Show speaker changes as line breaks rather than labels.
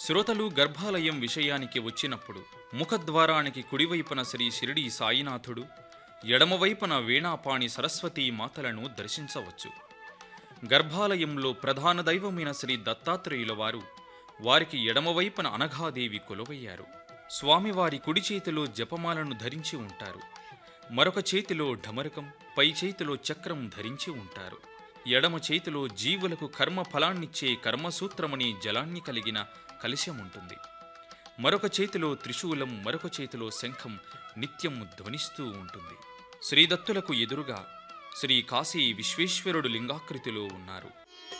శ్రోతలు గర్భాలయం విషయానికి వచ్చినప్పుడు ముఖద్వారానికి కుడివైపున శ్రీ షిరిడి సాయినాథుడు ఎడమవైపున వీణాపాణి సరస్వతీ మాతలను దర్శించవచ్చు గర్భాలయంలో ప్రధాన దైవమైన శ్రీ దత్తాత్రేయుల వారు వారికి ఎడమవైపున అనఘాదేవి కొలువయ్యారు స్వామివారి కుడి చేతిలో జపమాలను ధరించి ఉంటారు మరొక చేతిలో ఢమరకం పై చేతిలో చక్రం ధరించి ఉంటారు ఎడమ చేతిలో జీవులకు కర్మ ఫలాన్నిచ్చే కర్మసూత్రమని జలాన్ని కలిగిన కలశం ఉంటుంది మరొక చేతిలో త్రిశూలం మరొక చేతిలో శంఖం నిత్యం ధ్వనిస్తూ ఉంటుంది శ్రీదత్తులకు ఎదురుగా శ్రీ కాశీ విశ్వేశ్వరుడు లింగాకృతిలో ఉన్నారు